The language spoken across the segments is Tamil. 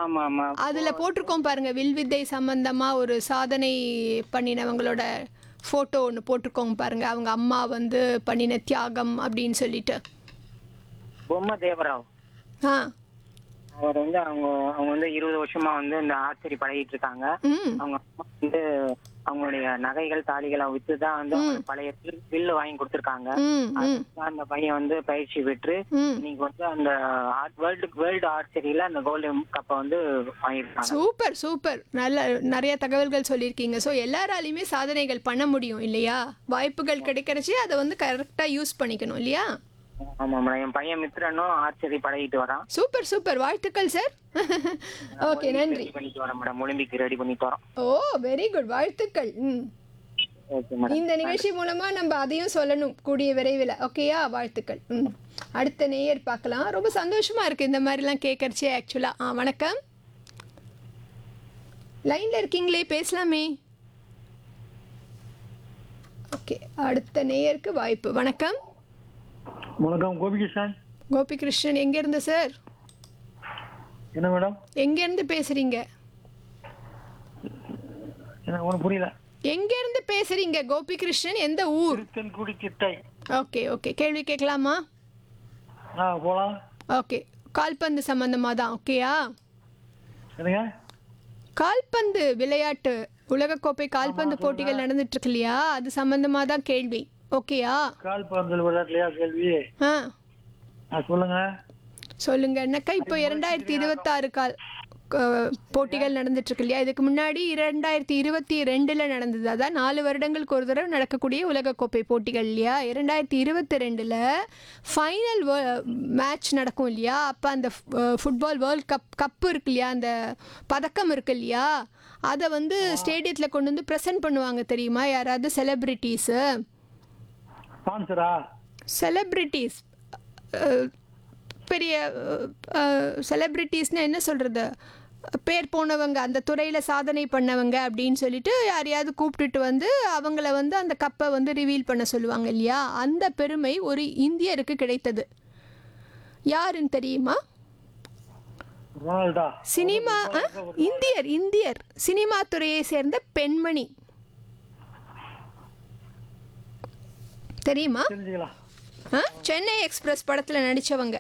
ஆமா ஆமா அதுல போட்டிருக்கோம் பாருங்க வில்வித்தை சம்பந்தமா ஒரு சாதனை பண்ணினவங்களோட போட்டோ ஒன்று போட்டிருக்கோங்க பாருங்க அவங்க அம்மா வந்து பண்ணின தியாகம் அப்படின்னு சொல்லிட்டு பொம்மை தேவராவ் ஆ அவர் வந்து அவங்க அவங்க வந்து இருபது வருஷமா வந்து இந்த ஆர்ச்சரி பழகிட்டு இருக்காங்க ம் அவங்க அம்மா வந்து அவங்களுடைய நகைகள் தாலிகளை வித்து தான் வந்து அவங்களுக்கு பழைய வில்- வில்லு வாங்கி கொடுத்துருக்காங்க ம் ம் அதுதான் அந்த பையன் வந்து பயிற்சி பெற்று ம் இன்னைக்கு வந்து அந்த வேர்ல்டு வேர்ல்டு ஆர்ச்சரியில அந்த கோல்டு கப்பை வந்து வாங்கியிருக்காங்க சூப்பர் சூப்பர் நல்ல நிறைய தகவல்கள் சொல்லியிருக்கீங்க ஸோ எல்லாராலையுமே சாதனைகள் பண்ண முடியும் இல்லையா வாய்ப்புகள் கிடைக்கிறச்சு அதை வந்து கரெக்டாக யூஸ் பண்ணிக்கணும் இல்லையா ஆமா மேடம் என் பையன் மித்ரனும் ஆர்ச்சரி பழகிட்டு வரான் சூப்பர் சூப்பர் வாழ்த்துக்கள் சார் ஓகே நன்றி ரெடி பண்ணிட்டு வரேன் மேடம் ஒலிம்பிக் ரெடி பண்ணிட்டு வரோம் ஓ வெரி குட் வாழ்த்துக்கள் ம் ஓகே மேடம் இந்த நிகழ்ச்சி மூலமா நம்ம அதையும் சொல்லணும் கூடிய விரைவில் ஓகேயா வாழ்த்துக்கள் ம் அடுத்த நேயர் பார்க்கலாம் ரொம்ப சந்தோஷமா இருக்கு இந்த மாதிரிலாம் கேட்கறச்சே ஆக்சுவலா ஆ வணக்கம் லைன்ல இருக்கீங்களே பேசலாமே ஓகே அடுத்த நேயருக்கு வாய்ப்பு வணக்கம் வணக்கம் கோபிகிருஷ்ணன் கோபிகிருஷ்ணன் எங்க இருந்து சார் என்ன மேடம் எங்க இருந்து பேசுறீங்க எனக்கு ஒன்றும் புரியல எங்க இருந்து பேசுறீங்க கோபிகிருஷ்ணன் எந்த ஊர் திருத்தன்குடி திட்டை ஓகே ஓகே கேள்வி கேட்கலாமா ஆ போகலாம் ஓகே கால்பந்து சம்பந்தமா தான் ஓகேயா என்னங்க கால்பந்து விளையாட்டு உலகக்கோப்பை கால்பந்து போட்டிகள் நடந்துட்டு இருக்கு இல்லையா அது சம்பந்தமா தான் கேள்வி ஓகேயா கால் பந்தல் விளையாட்டுலையா கேள்வி ஆ ஆ சொல்லுங்க சொல்லுங்க என்னக்கா இப்போ இரண்டாயிரத்தி இருபத்தாறு கால் க- போட்டிகள் நடந்துட்டு இருக்கு இல்லையா இதுக்கு முன்னாடி இரண்டாயிரத்தி இருபத்தி ரெண்டுல நடந்தது அதான் நாலு வருடங்களுக்கு ஒரு தடவை நடக்கக்கூடிய உலகக்கோப்பை போட்டிகள் இல்லையா இரண்டாயிரத்தி இருபத்தி ரெண்டுல ஃபைனல் மேட்ச் நடக்கும் இல்லையா அப்போ அந்த ஃபுட்பால் வேர்ல்ட் கப் கப்பு இருக்கு இல்லையா அந்த பதக்கம் இருக்கு இல்லையா அதை வந்து ஸ்டேடியத்தில் கொண்டு வந்து ப்ரெசென்ட் பண்ணுவாங்க தெரியுமா யாராவது செலிப்ரிட்டிஸு ஸ்பான்சரா செலிப்ரிட்டிஸ் பெரிய செலிப்ரிட்டிஸ்னால் என்ன சொல்கிறது பேர் போனவங்க அந்த துறையில் சாதனை பண்ணவங்க அப்படின்னு சொல்லிட்டு யாரையாவது கூப்பிட்டுட்டு வந்து அவங்கள வந்து அந்த கப்பை வந்து ரிவீல் பண்ண சொல்லுவாங்க இல்லையா அந்த பெருமை ஒரு இந்தியருக்கு கிடைத்தது யாருன்னு தெரியுமா ரொனால்டா சினிமா ஆ? இந்தியர் இந்தியர் சினிமா துறையை சேர்ந்த பெண்மணி தெரியுமா தெரிஞ்சுக்கலாம் ஆ? சென்னை எக்ஸ்பிரஸ் படத்தில் நடித்தவங்க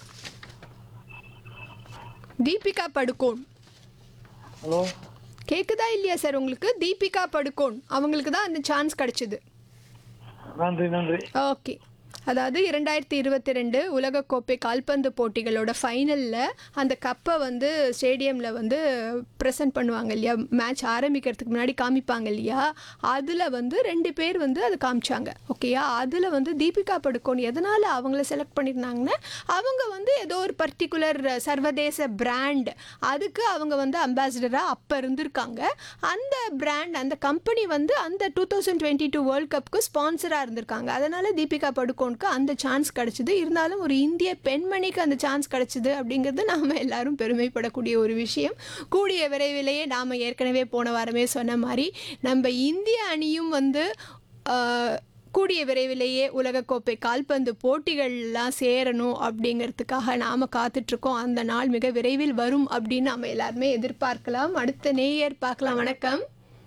தீபிகா படுகோன் ஹலோ கேட்குதா இல்லையா சார் உங்களுக்கு தீபிகா படுகோன் அவங்களுக்கு தான் அந்த சான்ஸ் கிடைச்சிது நன்றி நன்றி ஓகே அதாவது இரண்டாயிரத்தி இருபத்தி ரெண்டு உலகக்கோப்பை கால்பந்து போட்டிகளோட ஃபைனலில் அந்த கப்பை வந்து ஸ்டேடியமில் வந்து ப்ரெசென்ட் பண்ணுவாங்க இல்லையா மேட்ச் ஆரம்பிக்கிறதுக்கு முன்னாடி காமிப்பாங்க இல்லையா அதில் வந்து ரெண்டு பேர் வந்து அதை காமிச்சாங்க ஓகேயா அதில் வந்து தீபிகா படுகோன் எதனால் அவங்கள செலக்ட் பண்ணியிருந்தாங்கன்னா அவங்க வந்து ஏதோ ஒரு பர்டிகுலர் சர்வதேச பிராண்ட் அதுக்கு அவங்க வந்து அம்பாசிடராக அப்போ இருந்திருக்காங்க அந்த பிராண்ட் அந்த கம்பெனி வந்து அந்த two thousand twenty two World கப்புக்கு ஸ்பான்சராக இருந்திருக்காங்க அதனால் தீபிகா படுகோனுக்கு அந்த சான்ஸ் கிடச்சிது இருந்தாலும் ஒரு இந்திய பெண்மணிக்கு அந்த சான்ஸ் கிடச்சிது அப்படிங்கிறது நாம் எல்லாரும் பெருமைப்படக்கூடிய ஒரு விஷயம் கூடிய விரைவிலேயே நாம் ஏற்கனவே போன வாரமே சொன்ன மாதிரி நம்ம இந்திய அணியும் வந்து ஆஹ், கூடிய விரைவிலேயே உலகக்கோப்பை கால்பந்து போட்டிகள்லாம் சேரணும் அப்படிங்கிறதுக்காக நாம் காத்துட்ருக்கோம் அந்த நாள் மிக விரைவில் வரும் அப்படின்னு நாம் எல்லாருமே எதிர்பார்க்கலாம் அடுத்த நேயர் பார்க்கலாம் வணக்கம்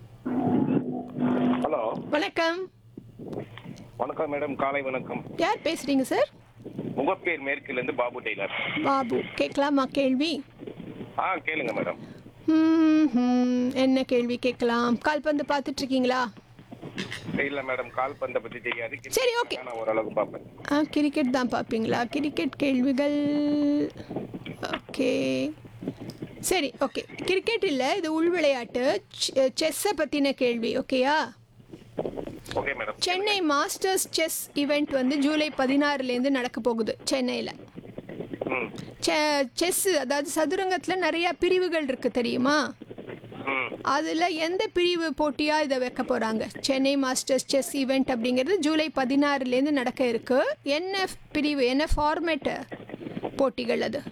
ஹலோ வணக்கம் வணக்கம் மேடம் காலை வணக்கம் யார் பேசுகிறீங்க சார் முகப்பேர் மேற்குல இருந்து பாபு டெய்லர் பாபு கேட்கலாமா கேள்வி ஆ கேளுங்க மேடம் ம், ம், என்ன கேள்வி கேட்கலாம் கால்பந்து பார்த்துட்டு இருக்கீங்களா இல்ல மேடம் கால் பந்த பத்தி தெரியாது சரி, okay. நான் ஓரளவுக்கு பார்ப்பேன் ஆ கிரிக்கெட் தான் பார்ப்பீங்களா கிரிக்கெட் கேள்விகள் ஓகே சரி ஓகே கிரிக்கெட் இல்லை இது உள் விளையாட்டு செஸ்ஸை பற்றின கேள்வி ஓகேயா okay madam Chennai Masters chess event வந்து ஜூலை பதினாறுலேருந்து நடக்க போகுது சென்னையில் ம் செஸ் அதாவது சதுரங்கத்தில் நிறையா பிரிவுகள் இருக்குது தெரியுமா ம் அதில் எந்த பிரிவு போட்டியாக இதை வைக்க போகிறாங்க சென்னை மாஸ்டர்ஸ் செஸ் ஈவெண்ட் அப்படிங்கிறது ஜூலை பதினாறுலேருந்து நடக்க இருக்கு என்ன பிரிவு என்ன ஃபார்மேட்டு போட்டிகள் அது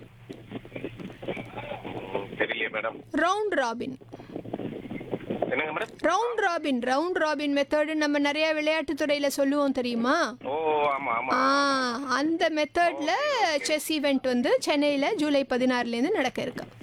ம், தெரியலையே மேடம் ரவுண்ட் ராபின் என்னங்க madam round robin round robin method நம்ம நிறைய விளையாட்டு துறையில் சொல்லுவோம் தெரியுமா ஓ ஆமா ஆமா ஆ அந்த மெத்தடில் செஸ் ஈவெண்ட் வந்து சென்னையில் ஜூலை பதினாறுலேருந்து நடக்க இருக்கு